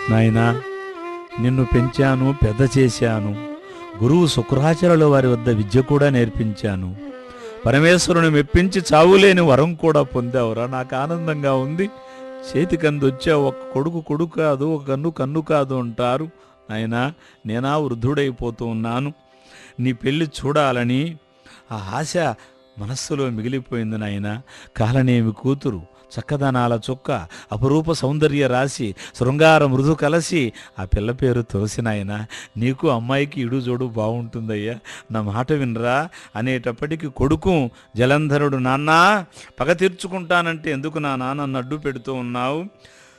నాయనా నిన్ను పెంచాను పెద్ద చేశాను గురువు శుక్రాచార్యుల వారి వద్ద విద్య కూడా నేర్పించాను పరమేశ్వరుని మెప్పించి చావులేని వరం కూడా పొందావురా నాకు ఆనందంగా ఉంది చేతికంది వచ్చా ఒక కొడుకు కొడుకు కాదు ఒక కన్ను కన్ను కాదు అంటారు నాయనా నేనా వృద్ధుడైపోతూ ఉన్నాను నీ పెళ్లి చూడాలని ఆ ఆశ మనస్సులో మిగిలిపోయింది నాయన కాలనేమి కూతురు చక్కదనాల చుక్క అపురూప సౌందర్య రాశి శృంగార మృదు కలసి ఆ పిల్ల పేరు తులసి నాయన నీకు అమ్మాయికి ఇడు జోడు బాగుంటుందయ్యా నా మాట వినరా అనేటప్పటికి కొడుకు జలంధరుడు నాన్నా పగ తీర్చుకుంటానంటే ఎందుకు నా నాన్న అడ్డు పెడుతూ ఉన్నావు